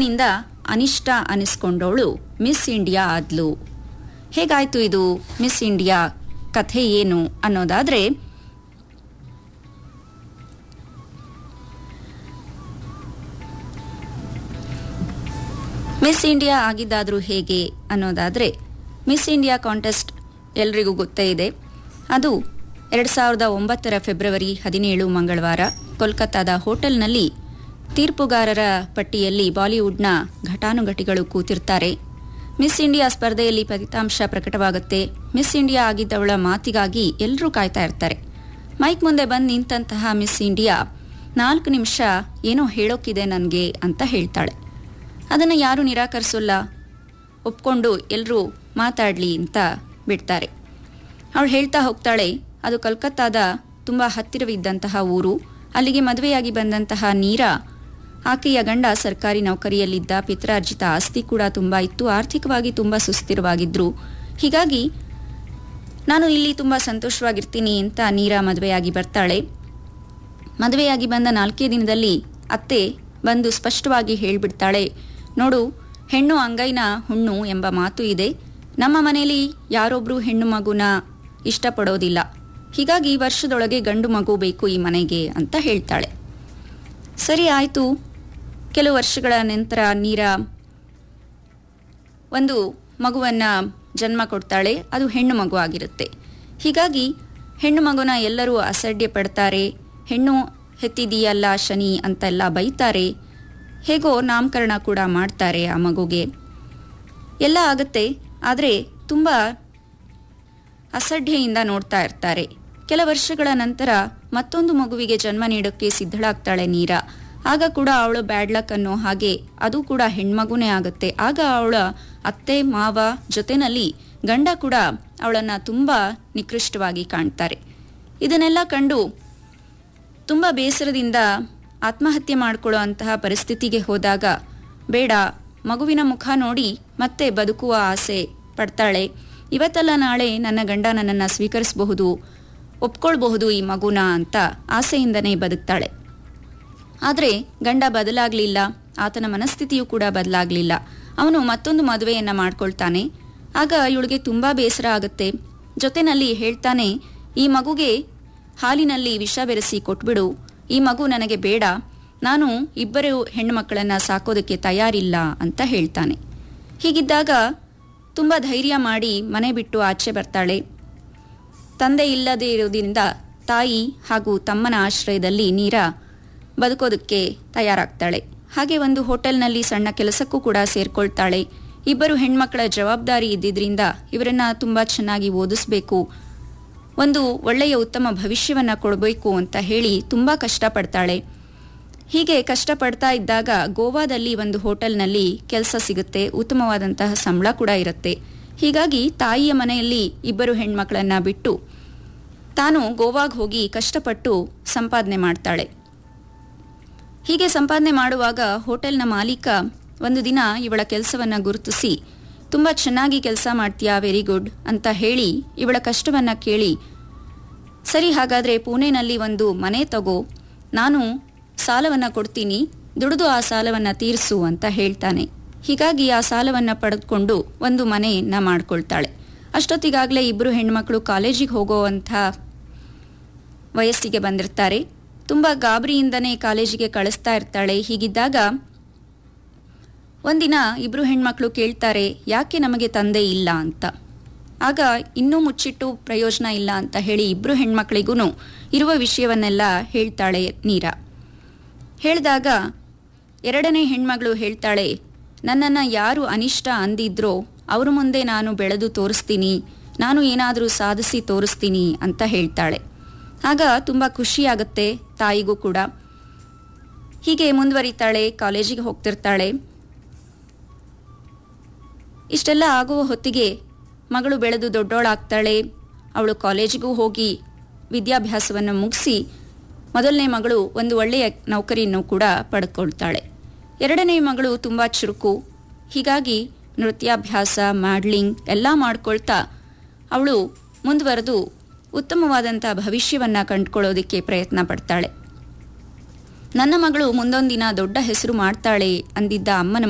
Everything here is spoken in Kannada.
ಆಕೆಯಿಂದ ಅನಿಷ್ಟ ಅನಿಸ್ಕೊಂಡವಳು ಮಿಸ್ ಇಂಡಿಯಾ ಆದ್ಲು ಹೇಗಾಯ್ತು ಇದು ಮಿಸ್ ಇಂಡಿಯಾ ಕಥೆ ಏನು ಅನ್ನೋದಾದ್ರೆ ಮಿಸ್ ಇಂಡಿಯಾ ಆಗಿದ್ದಾದ್ರೂ ಹೇಗೆ ಅನ್ನೋದಾದ್ರೆ ಮಿಸ್ ಇಂಡಿಯಾ ಕಾಂಟೆಸ್ಟ್ ಎಲ್ರಿಗೂ ಗೊತ್ತೇ ಇದೆ ಅದು ಎರಡು ಸಾವಿರದ ಒಂಬತ್ತರ ಫೆಬ್ರವರಿ ಹದಿನೇಳು ಮಂಗಳವಾರ ಕೋಲ್ಕತ್ತಾದ ಹೋಟೆಲ್ನಲ್ಲಿ ತೀರ್ಪುಗಾರರ ಪಟ್ಟಿಯಲ್ಲಿ ಬಾಲಿವುಡ್ನ ಘಟಾನುಘಟಿಗಳು ಕೂತಿರ್ತಾರೆ ಮಿಸ್ ಇಂಡಿಯಾ ಸ್ಪರ್ಧೆಯಲ್ಲಿ ಫಲಿತಾಂಶ ಪ್ರಕಟವಾಗುತ್ತೆ ಮಿಸ್ ಇಂಡಿಯಾ ಆಗಿದ್ದವಳ ಮಾತಿಗಾಗಿ ಎಲ್ಲರೂ ಕಾಯ್ತಾ ಇರ್ತಾರೆ ಮೈಕ್ ಮುಂದೆ ಬಂದು ನಿಂತಹ ಮಿಸ್ ಇಂಡಿಯಾ ನಾಲ್ಕು ನಿಮಿಷ ಏನೋ ಹೇಳೋಕ್ಕಿದೆ ನನಗೆ ಅಂತ ಹೇಳ್ತಾಳೆ ಅದನ್ನು ಯಾರೂ ನಿರಾಕರಿಸೋಲ್ಲ ಒಪ್ಕೊಂಡು ಎಲ್ಲರೂ ಮಾತಾಡಲಿ ಅಂತ ಬಿಡ್ತಾರೆ ಅವಳು ಹೇಳ್ತಾ ಹೋಗ್ತಾಳೆ ಅದು ಕಲ್ಕತ್ತಾದ ತುಂಬ ಹತ್ತಿರವಿದ್ದಂತಹ ಊರು ಅಲ್ಲಿಗೆ ಮದುವೆಯಾಗಿ ಬಂದಂತಹ ನೀರಾ ಆಕೆಯ ಗಂಡ ಸರ್ಕಾರಿ ನೌಕರಿಯಲ್ಲಿದ್ದ ಪಿತ್ರಾರ್ಜಿತ ಆಸ್ತಿ ಕೂಡ ತುಂಬ ಇತ್ತು ಆರ್ಥಿಕವಾಗಿ ತುಂಬ ಸುಸ್ಥಿರವಾಗಿದ್ರು ಹೀಗಾಗಿ ನಾನು ಇಲ್ಲಿ ತುಂಬ ಸಂತೋಷವಾಗಿರ್ತೀನಿ ಅಂತ ನೀರಾ ಮದುವೆಯಾಗಿ ಬರ್ತಾಳೆ ಮದುವೆಯಾಗಿ ಬಂದ ನಾಲ್ಕೇ ದಿನದಲ್ಲಿ ಅತ್ತೆ ಬಂದು ಸ್ಪಷ್ಟವಾಗಿ ಹೇಳ್ಬಿಡ್ತಾಳೆ ನೋಡು ಹೆಣ್ಣು ಅಂಗೈನ ಹುಣ್ಣು ಎಂಬ ಮಾತು ಇದೆ ನಮ್ಮ ಮನೆಯಲ್ಲಿ ಯಾರೊಬ್ರು ಹೆಣ್ಣು ಮಗುನ ಇಷ್ಟಪಡೋದಿಲ್ಲ ಹೀಗಾಗಿ ವರ್ಷದೊಳಗೆ ಗಂಡು ಮಗು ಬೇಕು ಈ ಮನೆಗೆ ಅಂತ ಹೇಳ್ತಾಳೆ ಸರಿ ಆಯಿತು ಕೆಲವು ವರ್ಷಗಳ ನಂತರ ನೀರಾ ಒಂದು ಮಗುವನ್ನ ಜನ್ಮ ಕೊಡ್ತಾಳೆ ಅದು ಹೆಣ್ಣು ಮಗು ಆಗಿರುತ್ತೆ ಹೀಗಾಗಿ ಹೆಣ್ಣು ಮಗುನ ಎಲ್ಲರೂ ಅಸಡ್ಡೆ ಪಡ್ತಾರೆ ಹೆಣ್ಣು ಹೆತ್ತಿದೀಯಲ್ಲ ಶನಿ ಅಂತೆಲ್ಲ ಬೈತಾರೆ ಹೇಗೋ ನಾಮಕರಣ ಕೂಡ ಮಾಡ್ತಾರೆ ಆ ಮಗುಗೆ ಎಲ್ಲ ಆಗುತ್ತೆ ಆದರೆ ತುಂಬ ಅಸಡ್ಡೆಯಿಂದ ನೋಡ್ತಾ ಇರ್ತಾರೆ ಕೆಲ ವರ್ಷಗಳ ನಂತರ ಮತ್ತೊಂದು ಮಗುವಿಗೆ ಜನ್ಮ ನೀಡೋಕ್ಕೆ ಸಿದ್ಧಳಾಗ್ತಾಳೆ ನೀರಾ ಆಗ ಕೂಡ ಅವಳು ಬ್ಯಾಡ್ ಲಕ್ ಅನ್ನೋ ಹಾಗೆ ಅದು ಕೂಡ ಹೆಣ್ಮಗುನೇ ಆಗುತ್ತೆ ಆಗ ಅವಳ ಅತ್ತೆ ಮಾವ ಜೊತೆನಲ್ಲಿ ಗಂಡ ಕೂಡ ಅವಳನ್ನ ತುಂಬ ನಿಕೃಷ್ಟವಾಗಿ ಕಾಣ್ತಾರೆ ಇದನ್ನೆಲ್ಲ ಕಂಡು ತುಂಬ ಬೇಸರದಿಂದ ಆತ್ಮಹತ್ಯೆ ಮಾಡಿಕೊಳ್ಳೋ ಅಂತಹ ಪರಿಸ್ಥಿತಿಗೆ ಹೋದಾಗ ಬೇಡ ಮಗುವಿನ ಮುಖ ನೋಡಿ ಮತ್ತೆ ಬದುಕುವ ಆಸೆ ಪಡ್ತಾಳೆ ಇವತ್ತಲ್ಲ ನಾಳೆ ನನ್ನ ಗಂಡ ನನ್ನನ್ನು ಸ್ವೀಕರಿಸಬಹುದು ಒಪ್ಕೊಳ್ಬಹುದು ಈ ಮಗುನ ಅಂತ ಆಸೆಯಿಂದನೇ ಬದುಕ್ತಾಳೆ ಆದರೆ ಗಂಡ ಬದಲಾಗಲಿಲ್ಲ ಆತನ ಮನಸ್ಥಿತಿಯೂ ಕೂಡ ಬದಲಾಗಲಿಲ್ಲ ಅವನು ಮತ್ತೊಂದು ಮದುವೆಯನ್ನ ಮಾಡ್ಕೊಳ್ತಾನೆ ಆಗ ಇವಳಿಗೆ ತುಂಬ ಬೇಸರ ಆಗುತ್ತೆ ಜೊತೆನಲ್ಲಿ ಹೇಳ್ತಾನೆ ಈ ಮಗುಗೆ ಹಾಲಿನಲ್ಲಿ ವಿಷ ಬೆರೆಸಿ ಕೊಟ್ಬಿಡು ಈ ಮಗು ನನಗೆ ಬೇಡ ನಾನು ಇಬ್ಬರು ಹೆಣ್ಣು ಮಕ್ಕಳನ್ನ ಸಾಕೋದಕ್ಕೆ ತಯಾರಿಲ್ಲ ಅಂತ ಹೇಳ್ತಾನೆ ಹೀಗಿದ್ದಾಗ ತುಂಬ ಧೈರ್ಯ ಮಾಡಿ ಮನೆ ಬಿಟ್ಟು ಆಚೆ ಬರ್ತಾಳೆ ತಂದೆ ಇಲ್ಲದೆ ಇರೋದ್ರಿಂದ ತಾಯಿ ಹಾಗೂ ತಮ್ಮನ ಆಶ್ರಯದಲ್ಲಿ ನೀರಾ ಬದುಕೋದಕ್ಕೆ ತಯಾರಾಗ್ತಾಳೆ ಹಾಗೆ ಒಂದು ಹೋಟೆಲ್ನಲ್ಲಿ ಸಣ್ಣ ಕೆಲಸಕ್ಕೂ ಕೂಡ ಸೇರ್ಕೊಳ್ತಾಳೆ ಇಬ್ಬರು ಹೆಣ್ಮಕ್ಕಳ ಜವಾಬ್ದಾರಿ ಇದ್ದಿದ್ರಿಂದ ಇವರನ್ನ ತುಂಬ ಚೆನ್ನಾಗಿ ಓದಿಸ್ಬೇಕು ಒಂದು ಒಳ್ಳೆಯ ಉತ್ತಮ ಭವಿಷ್ಯವನ್ನ ಕೊಡಬೇಕು ಅಂತ ಹೇಳಿ ತುಂಬ ಕಷ್ಟಪಡ್ತಾಳೆ ಹೀಗೆ ಕಷ್ಟಪಡ್ತಾ ಇದ್ದಾಗ ಗೋವಾದಲ್ಲಿ ಒಂದು ಹೋಟೆಲ್ನಲ್ಲಿ ಕೆಲಸ ಸಿಗುತ್ತೆ ಉತ್ತಮವಾದಂತಹ ಸಂಬಳ ಕೂಡ ಇರುತ್ತೆ ಹೀಗಾಗಿ ತಾಯಿಯ ಮನೆಯಲ್ಲಿ ಇಬ್ಬರು ಹೆಣ್ಮಕ್ಳನ್ನ ಬಿಟ್ಟು ತಾನು ಗೋವಾಗ್ ಹೋಗಿ ಕಷ್ಟಪಟ್ಟು ಸಂಪಾದನೆ ಮಾಡ್ತಾಳೆ ಹೀಗೆ ಸಂಪಾದನೆ ಮಾಡುವಾಗ ಹೋಟೆಲ್ನ ಮಾಲೀಕ ಒಂದು ದಿನ ಇವಳ ಕೆಲಸವನ್ನ ಗುರುತಿಸಿ ತುಂಬ ಚೆನ್ನಾಗಿ ಕೆಲಸ ಮಾಡ್ತೀಯಾ ವೆರಿ ಗುಡ್ ಅಂತ ಹೇಳಿ ಇವಳ ಕಷ್ಟವನ್ನ ಕೇಳಿ ಸರಿ ಹಾಗಾದ್ರೆ ಪುಣೆನಲ್ಲಿ ಒಂದು ಮನೆ ತಗೋ ನಾನು ಸಾಲವನ್ನ ಕೊಡ್ತೀನಿ ದುಡಿದು ಆ ಸಾಲವನ್ನ ತೀರಿಸು ಅಂತ ಹೇಳ್ತಾನೆ ಹೀಗಾಗಿ ಆ ಸಾಲವನ್ನ ಪಡೆದುಕೊಂಡು ಒಂದು ಮನೆಯನ್ನ ಮಾಡ್ಕೊಳ್ತಾಳೆ ಅಷ್ಟೊತ್ತಿಗಾಗಲೇ ಇಬ್ಬರು ಹೆಣ್ಮಕ್ಳು ಕಾಲೇಜಿಗೆ ಹೋಗೋವಂಥ ವಯಸ್ಸಿಗೆ ಬಂದಿರ್ತಾರೆ ತುಂಬ ಗಾಬರಿಯಿಂದನೇ ಕಾಲೇಜಿಗೆ ಕಳಿಸ್ತಾ ಇರ್ತಾಳೆ ಹೀಗಿದ್ದಾಗ ಒಂದಿನ ಇಬ್ರು ಹೆಣ್ಮಕ್ಳು ಕೇಳ್ತಾರೆ ಯಾಕೆ ನಮಗೆ ತಂದೆ ಇಲ್ಲ ಅಂತ ಆಗ ಇನ್ನೂ ಮುಚ್ಚಿಟ್ಟು ಪ್ರಯೋಜನ ಇಲ್ಲ ಅಂತ ಹೇಳಿ ಇಬ್ರು ಹೆಣ್ಮಕ್ಳಿಗೂ ಇರುವ ವಿಷಯವನ್ನೆಲ್ಲ ಹೇಳ್ತಾಳೆ ನೀರಾ ಹೇಳಿದಾಗ ಎರಡನೇ ಹೆಣ್ಮಗಳು ಹೇಳ್ತಾಳೆ ನನ್ನನ್ನು ಯಾರು ಅನಿಷ್ಟ ಅಂದಿದ್ರೋ ಅವ್ರ ಮುಂದೆ ನಾನು ಬೆಳೆದು ತೋರಿಸ್ತೀನಿ ನಾನು ಏನಾದರೂ ಸಾಧಿಸಿ ತೋರಿಸ್ತೀನಿ ಅಂತ ಹೇಳ್ತಾಳೆ ಆಗ ತುಂಬ ಖುಷಿಯಾಗುತ್ತೆ ತಾಯಿಗೂ ಕೂಡ ಹೀಗೆ ಮುಂದುವರಿತಾಳೆ ಕಾಲೇಜಿಗೆ ಹೋಗ್ತಿರ್ತಾಳೆ ಇಷ್ಟೆಲ್ಲ ಆಗುವ ಹೊತ್ತಿಗೆ ಮಗಳು ಬೆಳೆದು ದೊಡ್ಡೋಳಾಗ್ತಾಳೆ ಅವಳು ಕಾಲೇಜಿಗೂ ಹೋಗಿ ವಿದ್ಯಾಭ್ಯಾಸವನ್ನು ಮುಗಿಸಿ ಮೊದಲನೇ ಮಗಳು ಒಂದು ಒಳ್ಳೆಯ ನೌಕರಿಯನ್ನು ಕೂಡ ಪಡ್ಕೊಳ್ತಾಳೆ ಎರಡನೇ ಮಗಳು ತುಂಬ ಚುರುಕು ಹೀಗಾಗಿ ನೃತ್ಯಾಭ್ಯಾಸ ಮಾಡ್ಲಿಂಗ್ ಎಲ್ಲ ಮಾಡ್ಕೊಳ್ತಾ ಅವಳು ಮುಂದುವರೆದು ಉತ್ತಮವಾದಂಥ ಭವಿಷ್ಯವನ್ನು ಕಂಡುಕೊಳ್ಳೋದಕ್ಕೆ ಪ್ರಯತ್ನ ಪಡ್ತಾಳೆ ನನ್ನ ಮಗಳು ಮುಂದೊಂದಿನ ದೊಡ್ಡ ಹೆಸರು ಮಾಡ್ತಾಳೆ ಅಂದಿದ್ದ ಅಮ್ಮನ